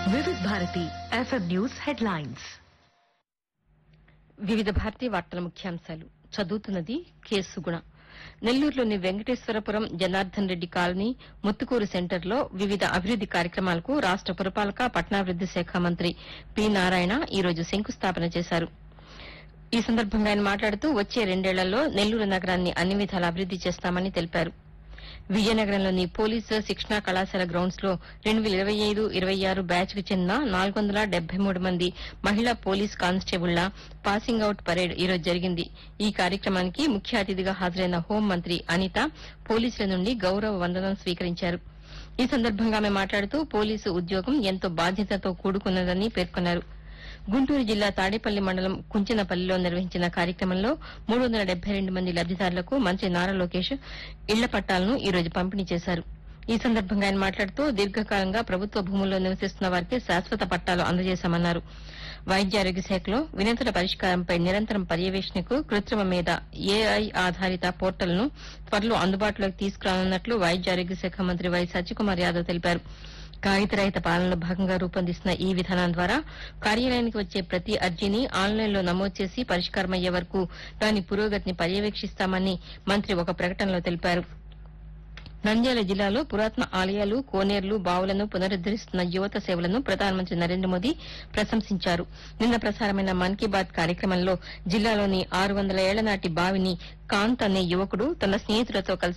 వివిధ Bharati FM news headlines వివిధ భారతీ వార్తల ముఖ్యాంశాలు చదువుతున్నది కె సుగుణ నెల్లూరులోని వెంకటేశ్వరపురం జనార్దన్ రెడ్డి కాలనీ ముత్తుకూరు సెంటర్లో వివిధ అభివృద్ది కార్యక్రమాలకు రాష్ట పురపాలక పట్టణాభివృద్ది శాఖ మంత్రి పి నారాయణ ఈ రోజు శంకుస్థాపన చేశారు ఈ సందర్భంగా ఆయన మాట్లాడుతూ వచ్చే రెండేళ్లలో నెల్లూరు నగరాన్ని అన్ని విధాల అభివృద్ది చేస్తామని తెలిపారు విజయనగరంలోని పోలీసు శిక్షణా కళాశాల గ్రౌండ్స్ లో రెండు వేల ఇరవై ఐదు ఇరవై ఆరు బ్యాచ్ కు చెందిన నాలుగు వందల డెబ్బై మూడు మంది మహిళా పోలీస్ కానిస్టేబుళ్ల పాసింగ్ అవుట్ పరేడ్ ఈ రోజు జరిగింది ఈ కార్యక్రమానికి ముఖ్య అతిథిగా హాజరైన హోంమంత్రి అనిత పోలీసుల నుండి గౌరవ వందనం స్వీకరించారు ఈ సందర్భంగా ఆమె మాట్లాడుతూ పోలీసు ఉద్యోగం ఎంతో బాధ్యతతో కూడుకున్నదని పేర్కొన్నారు గుంటూరు జిల్లా తాడేపల్లి మండలం కుంచనపల్లిలో నిర్వహించిన కార్యక్రమంలో మూడు వందల డెబ్బై రెండు మంది లబ్దిదారులకు మంత్రి నారా లోకేష్ ఇళ్ల పట్టాలను ఈ రోజు పంపిణీ చేశారు ఈ సందర్భంగా ఆయన మాట్లాడుతూ దీర్ఘకాలంగా ప్రభుత్వ భూముల్లో నివసిస్తున్న వారికి శాశ్వత పట్టాలు అందజేశామన్నారు వైద్య ఆరోగ్య శాఖలో వినతుల పరిష్కారంపై నిరంతరం పర్యవేక్షణకు కృత్రిమ మీద ఏఐ ఆధారిత పోర్టల్ను త్వరలో అందుబాటులోకి తీసుకురానున్నట్లు వైద్య ఆరోగ్య శాఖ మంత్రి వై సత్యకుమార్ యాదవ్ తెలిపారు కాగితరహిత పాలనలో భాగంగా రూపొందిస్తున్న ఈ విధానం ద్వారా కార్యాలయానికి వచ్చే ప్రతి అర్జీని ఆన్లైన్లో నమోదు చేసి పరిష్కారమయ్యే వరకు దాని పురోగతిని పర్యవేక్షిస్తామని మంత్రి ఒక ప్రకటనలో తెలిపారు నంద్యాల జిల్లాలో పురాతన ఆలయాలు కోనేర్లు బావులను పునరుద్దరిస్తున్న యువత సేవలను ప్రధానమంత్రి నరేంద్ర మోదీ ప్రశంసించారు నిన్న ప్రసారమైన మన్ కీ బాత్ కార్యక్రమంలో జిల్లాలోని ఆరు వందల ఏళ్ల నాటి బావిని కాంత్ అనే యువకుడు తన స్నేహితులతో కలిసి